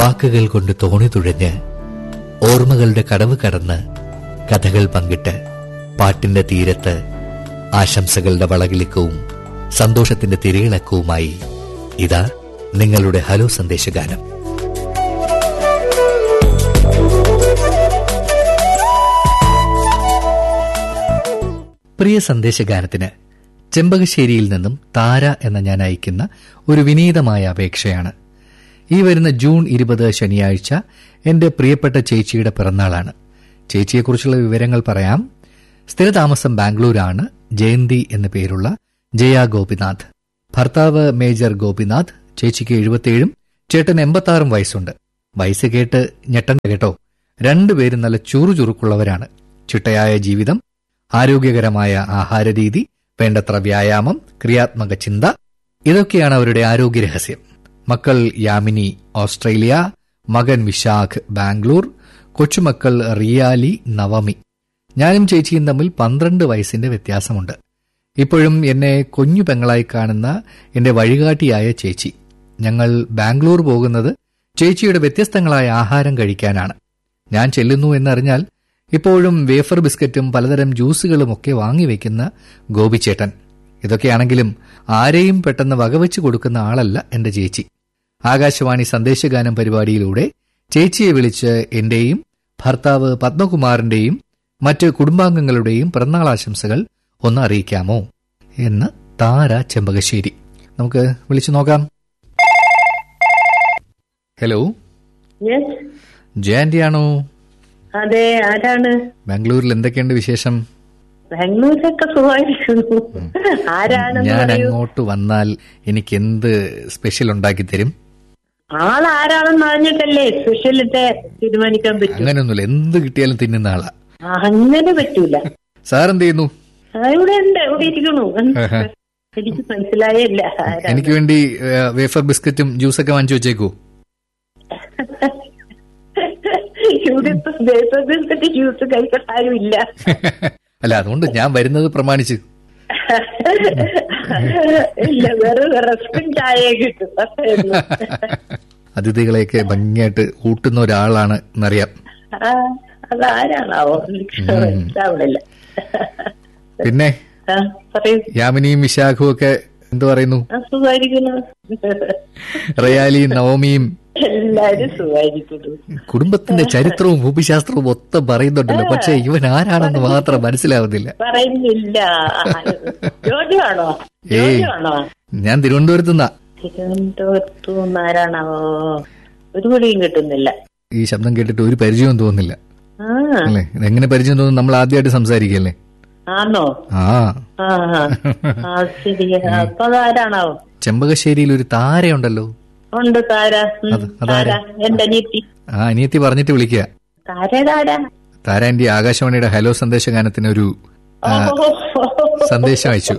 വാക്കുകൾ കൊണ്ട് തോണി തുഴഞ്ഞ് ഓർമ്മകളുടെ കടവ് കടന്ന് കഥകൾ പങ്കിട്ട് പാട്ടിന്റെ തീരത്ത് ആശംസകളുടെ വളകിളിക്കവും സന്തോഷത്തിന്റെ തിരയിളക്കവുമായി ഇതാ നിങ്ങളുടെ ഹലോ സന്ദേശഗാനം പ്രിയ സന്ദേശഗാനത്തിന് ചെമ്പകശ്ശേരിയിൽ നിന്നും താര എന്ന ഞാൻ അയക്കുന്ന ഒരു വിനീതമായ അപേക്ഷയാണ് ഈ വരുന്ന ജൂൺ ഇരുപത് ശനിയാഴ്ച എന്റെ പ്രിയപ്പെട്ട ചേച്ചിയുടെ പിറന്നാളാണ് ചേച്ചിയെക്കുറിച്ചുള്ള വിവരങ്ങൾ പറയാം സ്ഥിരതാമസം ബാംഗ്ലൂരാണ് ജയന്തി എന്ന പേരുള്ള ജയ ഗോപിനാഥ് ഭർത്താവ് മേജർ ഗോപിനാഥ് ചേച്ചിക്ക് എഴുപത്തിയേഴും ചേട്ടൻ എൺപത്താറും വയസ്സുണ്ട് വയസ്സ് കേട്ട് ഞെട്ടണ്ട കേട്ടോ രണ്ടുപേരും നല്ല ചുറുചുറുക്കുള്ളവരാണ് ചിട്ടയായ ജീവിതം ആരോഗ്യകരമായ ആഹാരരീതി വേണ്ടത്ര വ്യായാമം ക്രിയാത്മക ചിന്ത ഇതൊക്കെയാണ് അവരുടെ ആരോഗ്യ രഹസ്യം മക്കൾ യാമിനി ഓസ്ട്രേലിയ മകൻ വിശാഖ് ബാംഗ്ലൂർ കൊച്ചുമക്കൾ റിയാലി നവമി ഞാനും ചേച്ചിയും തമ്മിൽ പന്ത്രണ്ട് വയസ്സിന്റെ വ്യത്യാസമുണ്ട് ഇപ്പോഴും എന്നെ കുഞ്ഞു പെങ്ങളായി കാണുന്ന എന്റെ വഴികാട്ടിയായ ചേച്ചി ഞങ്ങൾ ബാംഗ്ലൂർ പോകുന്നത് ചേച്ചിയുടെ വ്യത്യസ്തങ്ങളായ ആഹാരം കഴിക്കാനാണ് ഞാൻ ചെല്ലുന്നു എന്നറിഞ്ഞാൽ ഇപ്പോഴും വേഫർ ബിസ്ക്കറ്റും പലതരം ജ്യൂസുകളും ഒക്കെ വാങ്ങിവെക്കുന്ന ഗോപിച്ചേട്ടൻ ഇതൊക്കെയാണെങ്കിലും ആരെയും പെട്ടെന്ന് വകവെച്ചു കൊടുക്കുന്ന ആളല്ല എന്റെ ചേച്ചി ആകാശവാണി സന്ദേശഗാനം പരിപാടിയിലൂടെ ചേച്ചിയെ വിളിച്ച് എന്റെയും ഭർത്താവ് പത്മകുമാറിന്റെയും മറ്റ് കുടുംബാംഗങ്ങളുടെയും പിറന്നാൾ ആശംസകൾ ഒന്ന് അറിയിക്കാമോ എന്ന് താര ചെമ്പകശ്ശേരി നമുക്ക് വിളിച്ചു നോക്കാം ഹലോ യെസ് ജയന്റിയാണോ അതെ ആരാണ് ബാംഗ്ലൂരിൽ എന്തൊക്കെയുണ്ട് വിശേഷം ബാംഗ്ലൂരിലൊക്കെ സുഖമായിരിക്കുന്നു ആരാണെന്ന് ഞാൻ പറയൂ അങ്ങോട്ട് വന്നാൽ എനിക്ക് എന്ത് സ്പെഷ്യൽ ഉണ്ടാക്കി തരും ആൾ ആരാണെന്ന് അറിഞ്ഞിട്ടല്ലേ സ്പെഷ്യലിട്ട് തീരുമാനിക്കാൻ പറ്റൂ അങ്ങനെയൊന്നുമില്ല എന്ത് കിട്ടിയാലും തിന്നുന്ന ആളാ അങ്ങനെ പറ്റൂല സാർ എന്ത് ചെയ്യുന്നു ആ, ഇവിടെ ഉണ്ട് ഇവിടെ ഇരിക്കണു എനിക്ക് മനസ്സിലായില്ല ആരാ എനിക്ക് വേണ്ടി ഏ, വേഫർ ബിസ്ക്കറ്റും ജ്യൂസൊക്കെ വാങ്ങിച്ചു വെച്ചേക്കൂ ഇവിടെ ഇപ്പൊ ദേശത്തിന്റെ ജ്യൂസ് കഴിക്കാൻ ആരുമില്ല അല്ല അതുകൊണ്ട് ഞാൻ വരുന്നത് പ്രമാണിച്ച് ഇല്ല വെറും റസ്കും ചായ കിട്ടും അത്രയുള്ളൂ. അതിഥികളെയൊക്കെ ഭംഗിയായിട്ട് ഊട്ടുന്ന ഒരാളാണ് എന്നറിയാം ആ, അതാരാണാവോ എനിക്ക് മനസ്സിലാവണില്ല പിന്നെ ആ, പറയൂ യാമിനിയും വിശാഖും ഒക്കെ എന്തു പറയുന്നു ആ, സുഖായിരിക്കുന്നു റയാലിയും നവമിയും എല്ലാരും സുഖായിരിക്കുന്നു കുടുംബത്തിന്റെ ചരിത്രവും ഭൂമിശാസ്ത്രവും ഒത്ത പറയുന്നുണ്ടല്ലോ പക്ഷെ ഇവൻ ആരാണെന്ന് മാത്രം മനസ്സിലാവുന്നില്ല പറയുന്നില്ല ജോലിയാണോ ഏയ്. ജോലിയാണോ ഞാൻ തിരുവനന്തപുരത്ത് നിന്നാ തിരുവനന്തപുരത്തു ആരാണാവോ ഒരു പിടിയും കിട്ടുന്നില്ല ഈ ശബ്ദം കേട്ടിട്ട് ഒരു പരിചയവും തോന്നുന്നില്ല ആ അല്ലേ എങ്ങനെ പരിചയം തോന്നുന്നു നമ്മൾ ആദ്യമായിട്ട് സംസാരിക്കല്ലേ ആണോ ആ ആ ആ. ആ ശരി അപ്പൊ അതാരാണാവോ ചെമ്പകശ്ശേരിയിൽ ഒരു താരയുണ്ടല്ലോ ഉണ്ട് താര ഉം, അത് അതാരാ? താര എന്റെ അനിയത്തി ആ അനിയത്തി പറഞ്ഞിട്ട് വിളിക്കുക താര താര താര എന്റെ ആകാശവാണിയുടെ ഹലോ സന്ദേശ ഗാനത്തിന് ഒരു ആ, സന്ദേശം അയച്ചു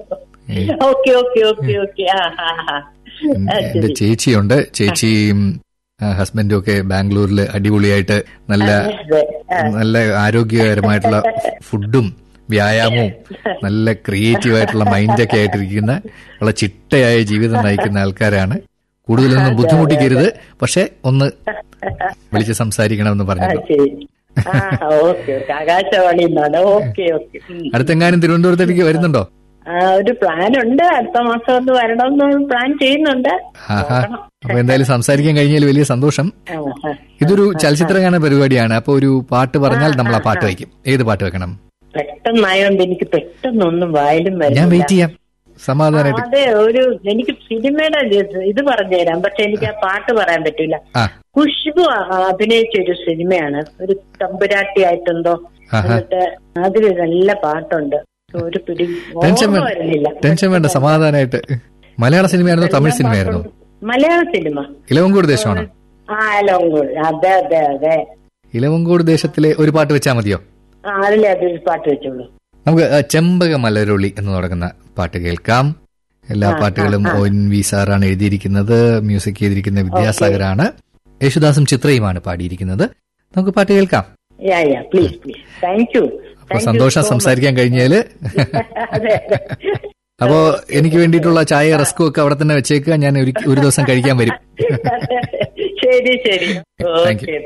ഏ. ഓക്കെ ഓക്കെ ഓക്കെ ഓക്കെ ആ ഹാ ഹാ എൻ- ആ, എന്റെ ശരി. ചേച്ചിയുണ്ട് ചേച്ചിയും ആ, ഹസ്ബൻഡും ഒക്കെ ബാംഗ്ലൂരിൽ അടിപൊളിയായിട്ട് നല്ല അതെ, ആ. നല്ല ആരോഗ്യകരമായിട്ടുള്ള ഫുഡും വ്യായാമവും നല്ല ക്രിയേറ്റീവ് ആയിട്ടുള്ള മൈൻഡൊക്കെ ആയിട്ടിരിക്കുന്ന വളരെ ചിട്ടയായ ജീവിതം നയിക്കുന്ന ആൾക്കാരാണ് കൂടുതലൊന്നും ബുദ്ധിമുട്ടിക്കരുത് പക്ഷെ ഒന്ന് വിളിച്ച് സംസാരിക്കണമെന്ന് ആ, പറഞ്ഞു ശരി ആ ഓക്കെ ഓക്കെ ആകാശവാണി എന്നാണ് ഓക്കെ ഓക്കെ ഉം. അടുത്തെങ്ങാനും തിരുവനന്തപുരത്തേക്ക് വരുന്നുണ്ടോ ആ, ഒരു പ്ലാൻ ഉണ്ട് അടുത്ത മാസം ഒന്ന് വരണമെന്ന് പ്ലാൻ ചെയ്യുന്നുണ്ട് ആഹാ അപ്പൊ എന്തായാലും സംസാരിക്കാൻ കഴിഞ്ഞാൽ വലിയ സന്തോഷം ആ, ആ. ഇതൊരു ചലച്ചിത്രഗാന പരിപാടിയാണ് അപ്പൊ ഒരു പാട്ട് പറഞ്ഞാൽ നമ്മൾ ആ പാട്ട് വയ്ക്കും ഏത് പാട്ട് വെക്കണം പെട്ടെന്നായോണ്ട് എനിക്ക് പെട്ടെന്നൊന്നും വായിലും ഞാൻ വരുന്നില്ല വെയിറ്റ് ചെയ്യാം സമാധാനമായിട്ട് അതെ ഒരു എനിക്ക് സിനിമയുടെ ഇത് ഇത് പറഞ്ഞുതരാം പക്ഷെ എനിക്ക് ആ പാട്ട് പറയാൻ പറ്റില്ല ആ ഖുഷ്ബു അ- അഭിനയിച്ച ഒരു സിനിമയാണ് ഒരു തമ്പുരാട്ടി ആയിട്ടെന്തോ ആഹാ. എന്നിട്ട് അതില് നല്ല പാട്ടുണ്ട് ഒരു പിടി ടെൻഷൻ ഓർമ്മ വേണ്ട വരുന്നില്ല ടെൻഷൻ വേണ്ട സമാധാനമായിട്ട് മലയാള സിനിമയായിരുന്നോ തമിഴ് സിനിമയായിരുന്നോ മലയാള സിനിമ ഇലവങ്കോട് ദേശമാണോ ആ ലോങ്കോട് അതെ അതെ അതെ ഇലവങ്കോട് ദേശത്തിലെ ഒരു പാട്ട് വെച്ചാൽ മതിയോ ആ അതിലെ അതൊരു പാട്ട് വെച്ചോളൂ നമുക്ക് ആ, ചെമ്പക മലരൊളി എന്ന് തുടങ്ങുന്ന പാട്ട് കേൾക്കാം എല്ലാ പാട്ടുകളും ഒ എൻ വി സാറാണ് എഴുതിയിരിക്കുന്നത് മ്യൂസിക് ചെയ്തിരിക്കുന്ന വിദ്യാസാഗറാണ് യേശുദാസും ചിത്രയുമാണ് പാടിയിരിക്കുന്നത് നമുക്ക് പാട്ട് കേൾക്കാം ya ya please please thank you അപ്പൊ സന്തോഷം സംസാരിക്കാൻ കഴിഞ്ഞാല് അതെ അതെ അപ്പോ എനിക്ക് വേണ്ടിയിട്ടുള്ള ചായ റസ്കും ഒക്കെ അവിടെ തന്നെ വെച്ചേക്കുക ഞാൻ ഒരു ഒരു ദിവസം കഴിക്കാൻ വരും ശരി ശരി Thank you. ഓക്കെ